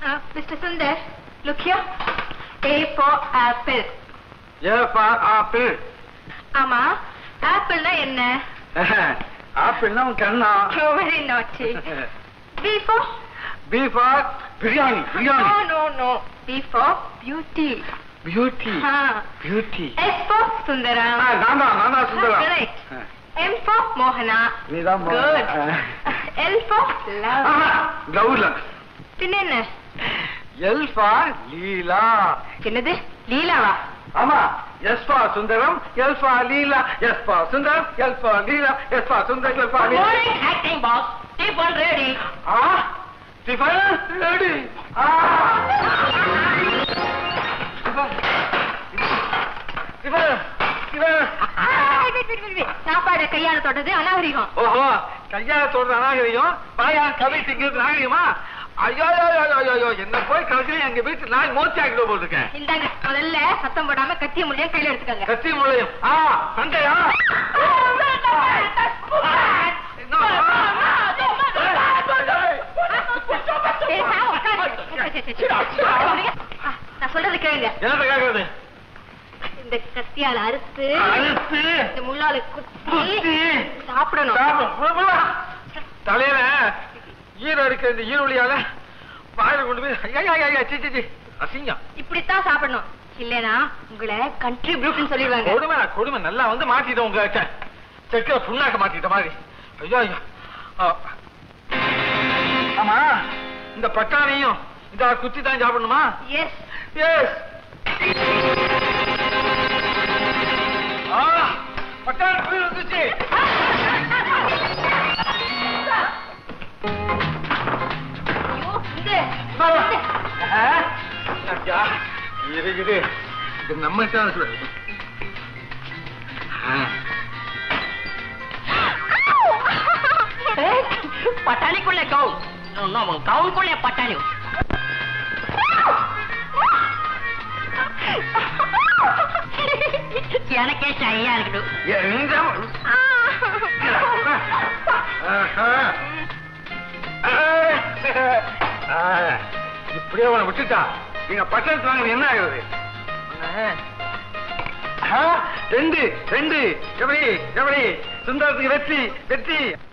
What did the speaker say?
Mister Sundar look here A for apple A for apple ஆமா ஆப்பிள்னா என்ன ஆப்பிள்னா உன் கண்ணா very naughty B for B for biryani biryani no no no B for beauty beauty beauty S for சுந்தரா நான் தான் நான் தான் சுந்தரம் Correct. எம் ஃபார் மோகனா நீதான் குட் எல் ஃபார் லவ் கௌல பின்ன என்ன எல் ஃபார் லீலா என்னது லீலாவா ஆமா S for Sundaram L for Leela S for Sundaram L for Leela S for Sundaram L for Leela acting boss tiffin ready ஆ டிஃபன் ரெடி ஆ டிஃபன் டிஃபன் டிஃபன் சாப்பாடு கையால தொட்டது அநாகரிகம் ஓஹோ கல்யாணத்தோட நாகரிகம் பாயா கதை திங்கிறது நாகரிகமா ஐயோ ஐயோ, ஐயோ, ஐயோ, ஐயோ என்ன போய் கடைசியில் எங்க வீட்டு நாய் மூச்சு ஆக்கிட்டு போட்டிருக்கேன் இந்தாங்க முதல்ல சத்தம் போடாம கத்திய முடியும் கையில எடுத்துக்கங்க கத்தி முளையும் ஆ சண்டையா பேசாம உட்காருங்க. சரி, சரி, சரி. ஆ, நான் சொல்றது கேளுங்க என்ன கேக்குறது இந்த கத்தியால அறுத்து அறுத்து இந்த முள்ளால குத்தி குத்தி, சாப்பிடணும் சாப்பிடு. தலையில ஈரம் இருக்க இந்த ஈரொலியால வாயில கொண்டு போய் ஐயா, ஐயா, ஐயா, சீ, சீ, சீ. அசிங்கம் இப்படித்தான் சாப்பிடணும் இல்லனா உங்களை கண்ட்ரி பியூட்டின்னு சொல்லிடுவாங்க கொடுமை கொடுமை நல்லா வந்து மாட்டிட்டோம் உங்க செக்கில புண்ணாக்க மாட்டிட்ட மாதிரி ஐயோ ஐயோ ஆ. ஆமா இந்த பட்டாணியும் இந்த குத்தி தான் சாப்பிடணுமா எஸ் எஸ் ஆ பட்டாணி போய் வந்துச்சு ஐயா, இரு இரு இது நம்ம தான் சொல்லு. ஆ. பட்டாணிக்குள்ள கவுன் கவுனுக்குள்ள பட்டாணி எனக்கே சரியா இருக்குது ஏ, நீங்க ஆஹா. ஆ, இப்படியே உன விட்டுட்டா நீங்க பட்டணத்து வாங்க என்ன ஆகுது ஆ, ரெண்டு ரெண்டு எப்படி எப்படி சுந்தரத்துக்கு வெற்றி வெற்றி